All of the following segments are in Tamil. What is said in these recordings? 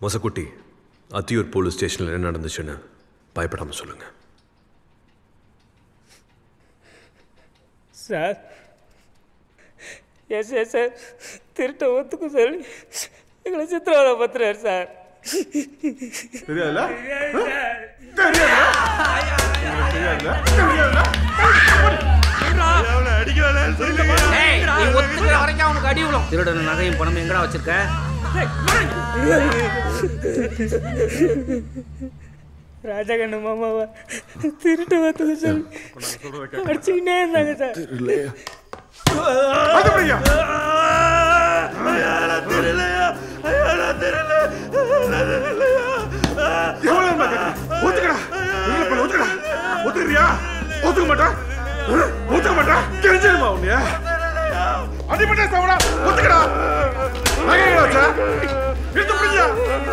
மொசக்குட்டி அத்தியூர் போலீஸ் ஸ்டேஷனில் என்ன நடந்துச்சுன்னு பயப்படாமல் சொல்லுங்கள் சார் எஸ் எஸ் சார் திருட்ட ஒத்துக்கு சொல்லி எங்களை சித்திரவதை பத்துறாரு சார் தெரியாதுல்ல ஏய், நீ ஒத்துக்கிற வரைக்கும் அவனுக்கு அடி விழும் திருடன் நகையும் பணம் எங்கடா வச்சிருக்க ராஜகண்ணு மாமாவா திருட்டு ஒத்துக்கு சொல்லி அடிச்சுக்கிட்டே இருந்தாங்க சார் எவ்வளவு நேரமா கேட்கிறேன்? ஒத்துக்கடா இல்ல பண்ண ஒத்துக்கடா ஒத்துக்கிறியா ஒத்துக்க மாட்டா அஹ்? ஒத்துக்க மாட்டா தெரிஞ்சிருமா உன்னைய அடிப்பட்ட சவடா ஒத்துக்கடா நகைங்களா வச்சா எடுத்து பிடியா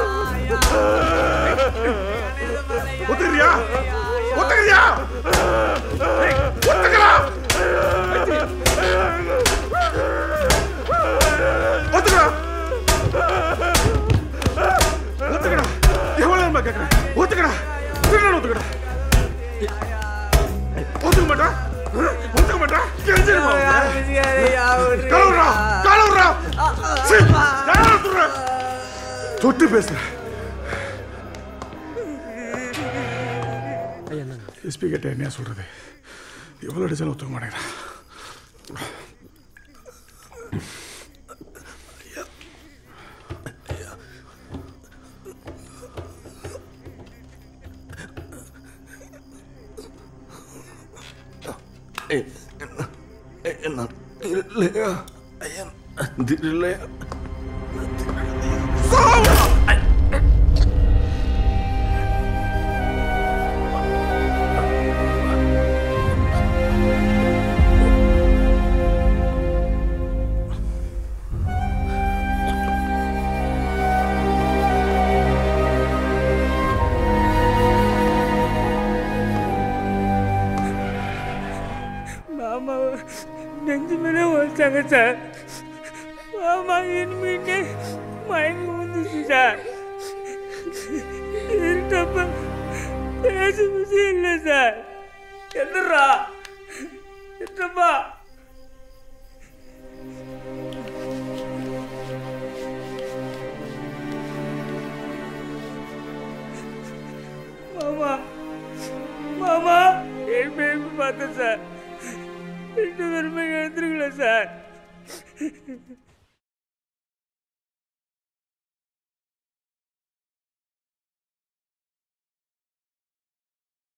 ஒத்துக்கிறியா ஒத்துக்கிறியா ஏய், ஒத்துக்கடா ஒத்துக்கடா ஒத்துக்கடா எவ்வளவு நேரமா கேட்கிறேன் ஒத்துக்கடா திருடன் ஒத்துக்கடா ஒத்துக்க மாட்டா அஹ்? ஒத்துக்க மாட்டா தெரிஞ்சிருமா கலவுறா கலவுறா தொட்டு பேசுற எஸ்பி கிட்ட என்ன சொல்றது எவ்வளவு அடிச்சாலும் ஒத்துக்க மாட்டேங்கிறான் என்ன இல்லையா இல்லையா மாமாவை நெஞ்சு மேலே வச்சாங்க சார் மாமா இனிமேட்டு மயங்கி வந்துச்சு சார் இருட்டப்ப பேச விஷயம் இல்லை சார் எந்திரா இருட்டப்பா மாமா மாமா என் பேபி பார்த்தேன் சார் ரெண்டு பேருமே எழுந்திருக்கல சார்